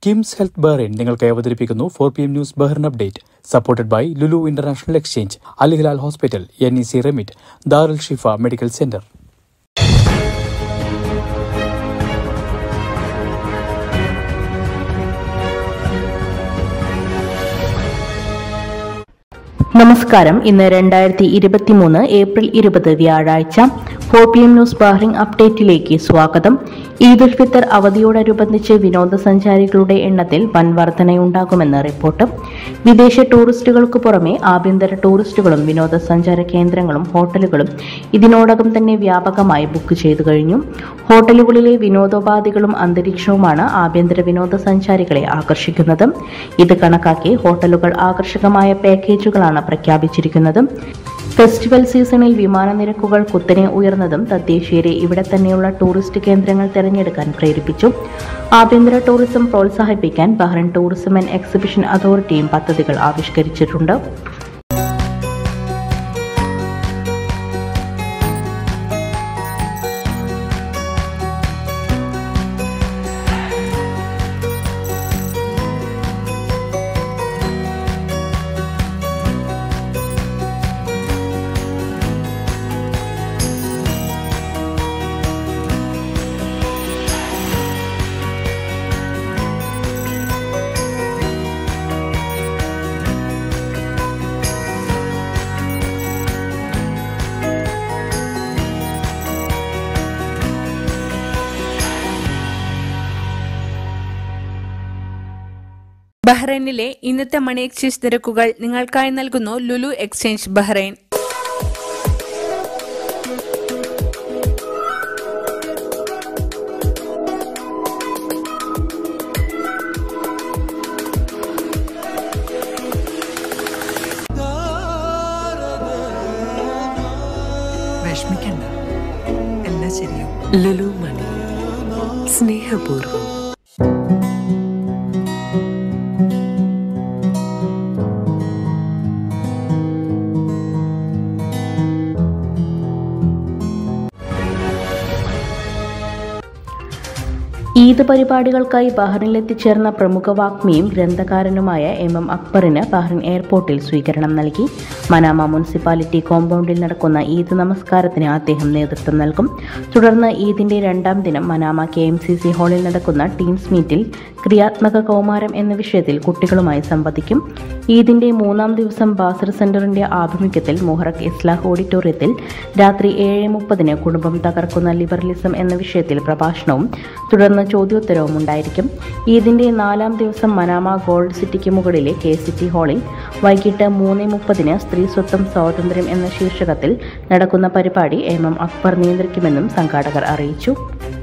KIMS health Bahrain നിങ്ങൾക്ക് അവതരിപ്പിക്കുന്നു four P M news Bahrain update supported by Lulu international exchange Al Hilal hospital N E C remit Darul Shifa medical centre നമസ്കാരം ഇന്ന് രണ്ടായിരത്തി ഇരുപത്തിമൂന്ന് April ഇരുപത് വ്യാഴാഴ്ച four P M news Bahrain അപ്ഡേറ്റിലേക്ക് സ്വാഗതം ഈദ് ഉൽ ഫിത്തർ അവധിയോടനുബന്ധിച്ച് വിനോദസഞ്ചാരികളുടെ എണ്ണത്തിൽ വൻ വർധനയുണ്ടാകുമെന്ന് റിപ്പോർട്ട് വിദേശ ടൂറിസ്റ്റുകൾക്ക് പുറമെ ആഭ്യന്തര ടൂറിസ്റ്റുകളും വിനോദസഞ്ചാര കേന്ദ്രങ്ങളും ഹോട്ടലുകളും ഇതിനോടകം തന്നെ വ്യാപകമായി ബുക്ക് ചെയ്തു കഴിഞ്ഞു ഹോട്ടലുകളിലെ വിനോദോപാധികളും അന്തരീക്ഷവുമാണ് ആഭ്യന്തര വിനോദസഞ്ചാരികളെ ആകർഷിക്കുന്നത് ഇത് കണക്കാക്കി ഹോട്ടലുകൾ ആകർഷകമായ പാക്കേജുകളാണ് പ്രഖ്യാപിച്ചിരിക്കുന്നത് ഫെസ്റ്റിവൽ സീസണിൽ വിമാന നിരക്കുകൾ കുത്തനെ ഉയർന്നതും തദ്ദേശീയരെ ഇവിടെ തന്നെയുള്ള ടൂറിസ്റ്റ് കേന്ദ്രങ്ങൾ തിരഞ്ഞെടുക്കാൻ പ്രേരിപ്പിച്ചു ആഭ്യന്തര ടൂറിസം പ്രോത്സാഹിപ്പിക്കാൻ ബഹ്റൈൻ ടൂറിസം ആൻഡ് എക്സിബിഷൻ അതോറിറ്റിയും പദ്ധതികൾ ആവിഷ്കരിച്ചിട്ടുണ്ട് ബഹ്റൈനിലെ ഇന്നത്തെ മണി എക്സ്ചേഞ്ച് നിരക്കുകൾ നിങ്ങൾക്കായി നൽകുന്നു ലുലു എക്സ്ചേഞ്ച് ബഹ്റൈൻ വിഷമിക്കണ്ട എല്ലാം ശരിയാവും ലുലു മണി സ്നേഹപൂർവ്വം ഈദ് പരിപാടികൾക്കായി ബഹ്റിനിലെത്തിച്ചേർന്ന പ്രമുഖ വാഗ്മിയും ഗ്രന്ഥകാരനുമായ എം എം അക്ബറിന് ബഹ്റിൻ എയർപോർട്ടിൽ സ്വീകരണം നൽകി മനാമ മുനിസിപ്പാലിറ്റി കോമ്പൗണ്ടിൽ നടക്കുന്ന ഈദ് നമസ്കാരത്തിന് അദ്ദേഹം നേതൃത്വം നൽകും തുടർന്ന് ഈദിന്റെ രണ്ടാം ദിനം Manama K M C C ഹാളിൽ നടക്കുന്ന ടീംസ് മീറ്റിൽ ക്രിയാത്മക കൗമാരം എന്ന വിഷയത്തിൽ കുട്ടികളുമായി സംവദിക്കും ഈദിന്റെ മൂന്നാം ദിവസം ബാസർ സെന്ററിന്റെ ആഭിമുഖ്യത്തിൽ മുഹറക് ഇസ്ലാഹ് ഓഡിറ്റോറിയത്തിൽ രാത്രി ഏഴ് മുപ്പതിന് കുടുംബം തകർക്കുന്ന ലിബറലിസം എന്ന വിഷയത്തിൽ പ്രഭാഷണവും തുടർന്ന് ചോദ്യോത്തരവും ഉണ്ടായിരിക്കും ഈദിന്റെ നാലാം ദിവസം മനാമ ഗോൾഡ് സിറ്റിക്ക് മുകളിലെ കെ സിറ്റി ഹാളിൽ വൈകിട്ട് മൂന്ന് മുപ്പതിന് സ്ത്രീ സ്വത്വം സ്വാതന്ത്ര്യം എന്ന ശീർഷകത്തിൽ നടക്കുന്ന പരിപാടി എം എം അക്ബർ നിയന്ത്രിക്കുമെന്നും സംഘാടകർ അറിയിച്ചു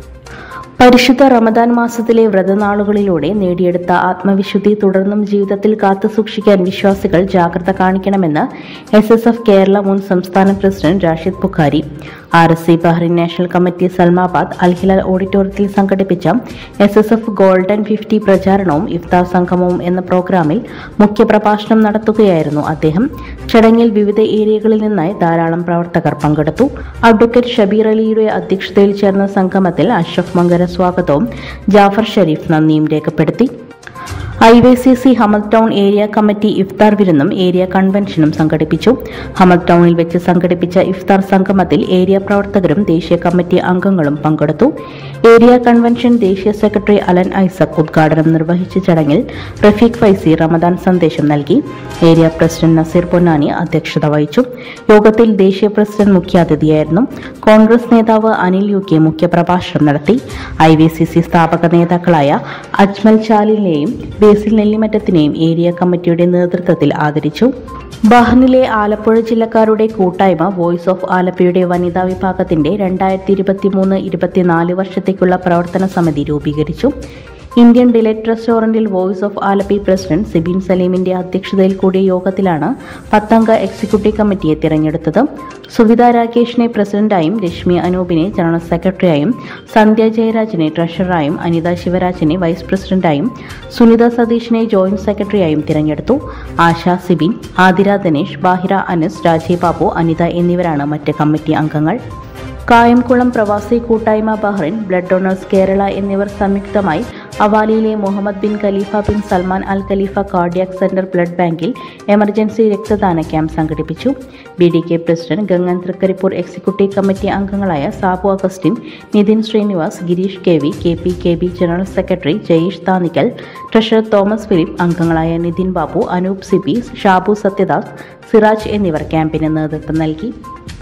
പരിശുദ്ധ റമദാൻ മാസത്തിലെ വ്രതനാളുകളിലൂടെ നേടിയെടുത്ത ആത്മവിശുദ്ധി തുടർന്നും ജീവിതത്തിൽ കാത്തുസൂക്ഷിക്കാൻ വിശ്വാസികൾ ജാഗ്രത കാണിക്കണമെന്ന് എസ് എസ് എഫ് കേരള മുൻ സംസ്ഥാന president Rashid Bukhari R S C Bahrain national committee Salmabad Al Hilal ഓഡിറ്റോറിയത്തിൽ സംഘടിപ്പിച്ച S S F golden fifty പ്രചാരണവും ഇഫ്താർ സംഗമവും എന്ന പ്രോഗ്രാമിൽ മുഖ്യപ്രഭാഷണം നടത്തുകയായിരുന്നു അദ്ദേഹം ചടങ്ങിൽ വിവിധ ഏരിയകളിൽ നിന്നായി ധാരാളം പ്രവർത്തകർ പങ്കെടുത്തു അഡ്വക്കേറ്റ് ഷബീർ അലിയുടെ അധ്യക്ഷതയിൽ ചേർന്ന സംഗമത്തിൽ അഷ്റഫ് മങ്കര സ്വാഗതവും ജാഫർ ഷരീഫ് നന്ദിയും രേഖപ്പെടുത്തി I Y C C Hamad town area committee ഇഫ്താർ വിരുന്നും ഏരിയ കൺവെൻഷനും സംഘടിപ്പിച്ചു ഹമദ് ടൗണിൽ വെച്ച് സംഘടിപ്പിച്ച ഇഫ്താർ സംഗമത്തിൽ ഏരിയ പ്രവർത്തകരും ദേശീയ കമ്മിറ്റി അംഗങ്ങളും പങ്കെടുത്തു ഏരിയ കൺവെൻഷൻ ദേശീയ സെക്രട്ടറി അലൻ ഐസക് ഉദ്ഘാടനം നിർവഹിച്ച ചടങ്ങിൽ റഫീഖ് ഫൈസി റമദാൻ സന്ദേശം നൽകി ഏരിയ പ്രസിഡന്റ് നസീർ പൊന്നാനി അധ്യക്ഷത വഹിച്ചു യോഗത്തിൽ ദേശീയ പ്രസിഡന്റ് മുഖ്യാതിഥിയായിരുന്നു കോൺഗ്രസ് നേതാവ് അനിൽ യു കെ മുഖ്യപ്രഭാഷണം നടത്തി ഐ വി സി സി സ്ഥാപക നേതാക്കളായ അജ്മൽ ചാലിനെയും ബേസിൽ നെല്ലിമറ്റത്തിനെയും ഏരിയ കമ്മിറ്റിയുടെ നേതൃത്വത്തിൽ ആദരിച്ചു ബഹ്റിനിലെ ആലപ്പുഴ ജില്ലക്കാരുടെ കൂട്ടായ്മ വോയിസ് ഓഫ് ആലപ്പുഴയുടെ വനിതാ വിഭാഗത്തിന്റെ രണ്ടായിരത്തി ഇരുപത്തിമൂന്ന് ഇരുപത്തിനാല് വർഷത്തേക്കുള്ള പ്രവർത്തന സമിതി രൂപീകരിച്ചു ഇന്ത്യൻ ഡിലൈറ്റ് റെസ്റ്റോറന്റിൽ voice of Alleppey president Sibin സലീമിന്റെ അധ്യക്ഷതയിൽ കൂടിയ യോഗത്തിലാണ് പത്തംഗ എക്സിക്യൂട്ടീവ് കമ്മിറ്റിയെ തിരഞ്ഞെടുത്തത് സുവിത രാകേഷിനെ പ്രസിഡന്റായും രശ്മി അനൂപിനെ ജനറൽ സെക്രട്ടറിയായും സന്ധ്യ ജയരാജിനെ ട്രഷററായും അനിത ശിവരാജിനെ വൈസ് പ്രസിഡന്റായും സുനിത സതീഷിനെ ജോയിന്റ് സെക്രട്ടറിയായും തിരഞ്ഞെടുത്തു ആശ സിബിൻ ആതിര ദിനേഷ് ബാഹിര അനസ് രാജീവ് ബാബു അനിത എന്നിവരാണ് മറ്റ് കമ്മിറ്റി അംഗങ്ങൾ കായംകുളം പ്രവാസി കൂട്ടായ്മ ബഹ്റിൻ ബ്ലഡ് ഡൊണേഴ്സ് കേരള എന്നിവർ സംയുക്തമായി അവാലിയിലെ Muhammad bin Khalifa bin Salman Al Khalifa cardiac centre blood ബാങ്കിൽ എമർജൻസി രക്തദാന ക്യാമ്പ് സംഘടിപ്പിച്ചു B D K president Gangan Thrikkaripur executive committee അംഗങ്ങളായ Sabu Augustine Nithin Srinivas Girish K V K P K B general secretary Jayesh Thanikkal treasurer Thomas Philip അംഗങ്ങളായ നിതിൻ ബാബു അനൂപ് സിബി ഷാബു സത്യദാസ് സിറാജ് എന്നിവർ ക്യാമ്പിന് നേതൃത്വം നൽകി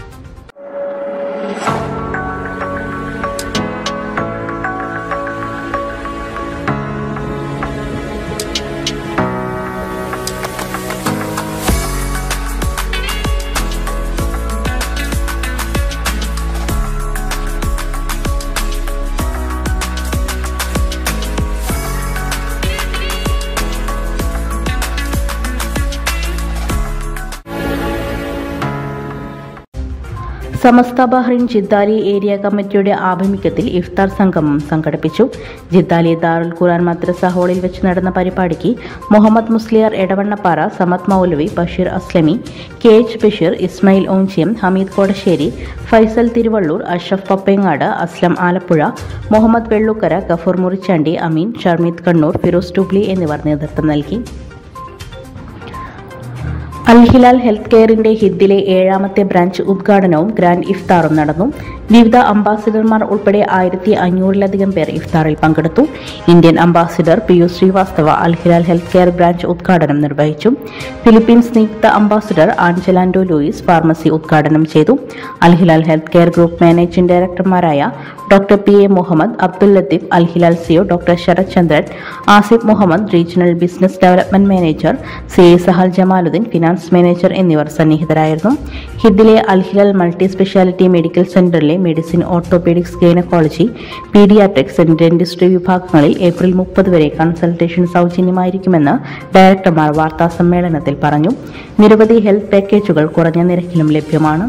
സമസ്ത ബഹ്റിൻ ജിദ്ദാലി ഏരിയ കമ്മിറ്റിയുടെ ആഭിമുഖ്യത്തിൽ ഇഫ്താർ സംഗമം സംഘടിപ്പിച്ചു ജിദ്ദാലി ദാറുൽ ഖുറാൻ മദ്രസ ഹാളിൽ വെച്ച് നടന്ന പരിപാടിക്ക് Muhammad Musliyar Edavannappara Samad Moulavi Basheer Aslami K H Basheer Ismail Onchiyam Hameed Kodassery Faisal Thiruvallur Ashraf Pappengad Aslam Alappuzha Muhammad Vellukkara Gafoor Murichandi Ameen Sharmeed Kannur Firoz Tubli എന്നിവർ നേതൃത്വം നൽകി അൽ ഹിലാൽ ഹെൽത്ത് കെയറിന്റെ ഹിദ്ദിലെ ഏഴാമത്തെ ബ്രാഞ്ച് ഉദ്ഘാടനവും ഗ്രാൻഡ് ഇഫ്താറും നടന്നു വിവിധ അംബാസിഡർമാർ ഉൾപ്പെടെ ആയിരത്തി അഞ്ഞൂറിലധികം പേർ ഇഫ്താറിൽ പങ്കെടുത്തു Indian ambassador P U Srivastava Al Hilal health care branch ഉദ്ഘാടനം നിർവഹിച്ചു ഫിലിപ്പീൻസ് നിയുക്ത അംബാസിഡർ ആഞ്ചലാൻഡോ ലൂയിസ് ഫാർമസി ഉദ്ഘാടനം ചെയ്തു Al Hilal health care group managing ഡയറക്ടർമാരായ doctor P A Muhammad Abdul Latheef Al Hilal CEO doctor Sarath Chandran Asif Muhammad regional business development manager C A Sahal Jamaluddin finance manager എന്നിവർ സന്നിഹിതരായിരുന്നു ഹിദ്ദിലെ Al Hilal multi speciality medical സെന്ററിലെ medicine orthopaedics gynaecology paediatrics and dentistry വിഭാഗങ്ങളിൽ April മുപ്പത് വരെ consultation സൗജന്യമായിരിക്കുമെന്ന് ഡയറക്ടർമാർ വാർത്താ സമ്മേളനത്തിൽ പറഞ്ഞു നിരവധി ഹെൽത്ത് പാക്കേജുകൾ കുറഞ്ഞ നിരക്കിലും ലഭ്യമാണ്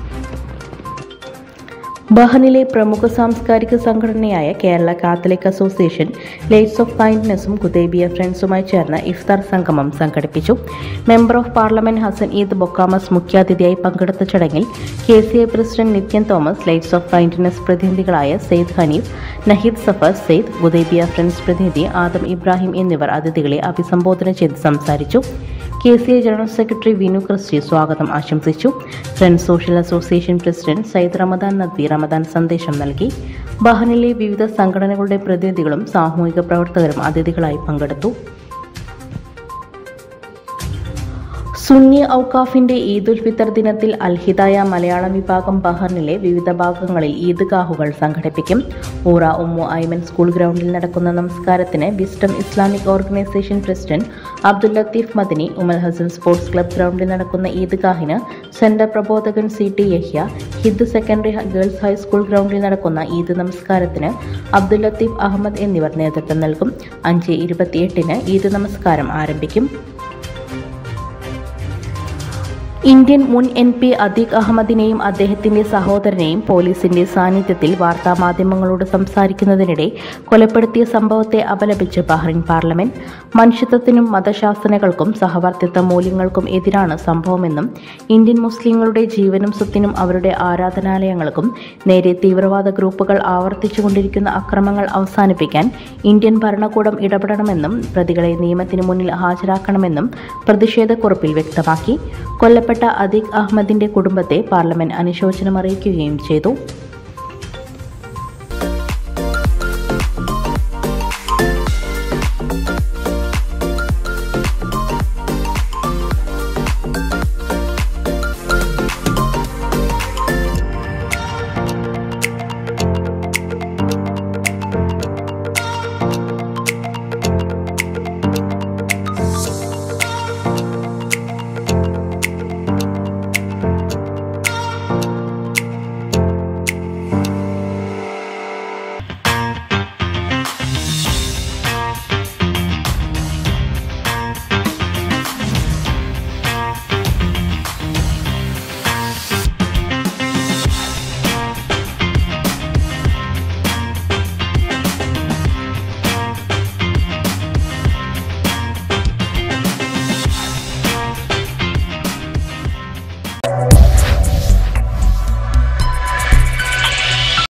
ബഹനിലെ പ്രമുഖ സാംസ്കാരിക സംഘടനയായ Kerala catholic association lights of കൈൻഡ്നെസ്സും കുതേബിയ ഫ്രണ്ട്സുമായി ചേർന്ന് ഇഫ്താർ സംഗമം സംഘടിപ്പിച്ചു member of parliament Hassan Eid Bukhammas മുഖ്യാതിഥിയായി പങ്കെടുത്ത ചടങ്ങിൽ K C I president Nithyan Thomas lights of kindness പ്രതിനിധികളായ Syed Haneef Naheed Zafar Syed Gudaibiya friends പ്രതിനിധി ആദം ഇബ്രാഹിം എന്നിവർ അതിഥികളെ അഭിസംബോധന ചെയ്ത് സംസാരിച്ചു K C I general secretary Vinu Christy സ്വാഗതം ആശംസിച്ചു friends social association president Sayyid Ramadan Nadvi റമദാൻ സന്ദേശം നൽകി ബഹനിലെ വിവിധ സംഘടനകളുടെ പ്രതിനിധികളും സാമൂഹിക പ്രവർത്തകരും അതിഥികളായി പങ്കെടുത്തു സുന്നി ഔക്കാഫിന്റെ ഈദുൽ ഫിത്തർ ദിനത്തിൽ അൽഹിദായ മലയാളം വിഭാഗം ബഹറിനിലെ വിവിധ ഭാഗങ്ങളിൽ ഈദ്ഗാഹുകൾ സംഘടിപ്പിക്കും ഊറ ഉമ്മു ഐമൻ സ്കൂൾ ഗ്രൗണ്ടിൽ നടക്കുന്ന നമസ്കാരത്തിന് wisdom Islamic organisation president Abdul Latheef Madani Umm Al Hassan sports club ഗ്രൗണ്ടിൽ നടക്കുന്ന ഈദ്ഗാഹിന് സെന്റർ പ്രബോധകൻ C T Yahya Hidd secondary girls high school ഗ്രൗണ്ടിൽ നടക്കുന്ന ഈദ് നമസ്കാരത്തിന് അബ്ദുൽ ലത്തീഫ് അഹമ്മദ് എന്നിവർ നേതൃത്വം നൽകും അഞ്ച് ഇരുപത്തിയെട്ടിന് ഈദ് നമസ്കാരം ആരംഭിക്കും ഇന്ത്യൻ മുൻ എം പി അദീഖ് അഹമ്മദിനെയും അദ്ദേഹത്തിന്റെ സഹോദരനെയും പോലീസിന്റെ സാന്നിധ്യത്തിൽ വാർത്താമാധ്യമങ്ങളോട് സംസാരിക്കുന്നതിനിടെ കൊലപ്പെടുത്തിയ സംഭവത്തെ അപലപിച്ച് ബഹ്റിൻ പാർലമെന്റ് മനുഷ്യത്വത്തിനും മതശാസനകൾക്കും സഹവർത്തിത്വ മൂല്യങ്ങൾക്കും എതിരാണ് സംഭവമെന്നും ഇന്ത്യൻ മുസ്ലിങ്ങളുടെ ജീവനും സ്വത്തിനും അവരുടെ ആരാധനാലയങ്ങൾക്കും നേരെ തീവ്രവാദ ഗ്രൂപ്പുകൾ ആവർത്തിച്ചുകൊണ്ടിരിക്കുന്ന അക്രമങ്ങൾ അവസാനിപ്പിക്കാൻ ഇന്ത്യൻ ഭരണകൂടം ഇടപെടണമെന്നും പ്രതികളെ നിയമത്തിന് മുന്നിൽ ഹാജരാക്കണമെന്നും പ്രതിഷേധക്കുറിപ്പിൽ വ്യക്തമാക്കി കൊല്ലപ്പെട്ട അദീഖ് അഹമ്മദിന്റെ കുടുംബത്തെ പാർലമെന്റ് അനുശോചനം അറിയിക്കുകയും ചെയ്തു